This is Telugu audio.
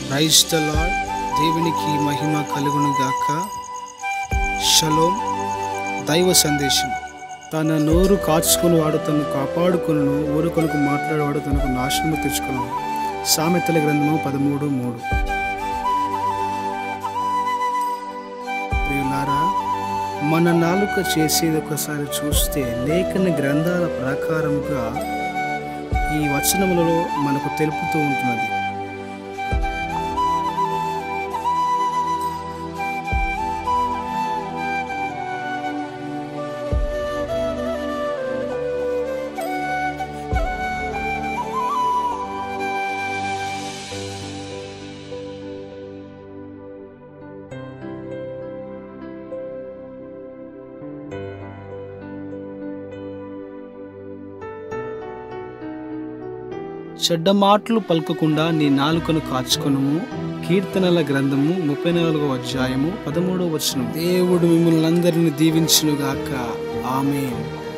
ప్రైజ్ ద లార్డ్ దేవునికి మహిమ కలుగును గాక షలోం దైవ సందేశం తన నోరు కాచుకుని వాడు తను కాపాడుకును ఊరుకొనుకు మాట్లాడేవాడు తనకు నాశనము తెచ్చుకును సామెతల గ్రంథము పదమూడు మూడు ప్రియులారా మన నాలుక చేసేది ఒకసారి చూస్తే లేఖన గ్రంథాల ప్రకారముగా ఈ వచనములలో మనకు తెలుపుతూ ఉంటున్నది చెడ్డ మాటలు పలకకుండా నీ నాలుకను కాచుకొనుము కీర్తనల గ్రంథము ముప్పై నాలుగో అధ్యాయము పదమూడవ వచనం దేవుడు మిమ్మల్ని అందరిని దీవించునుగాక ఆమె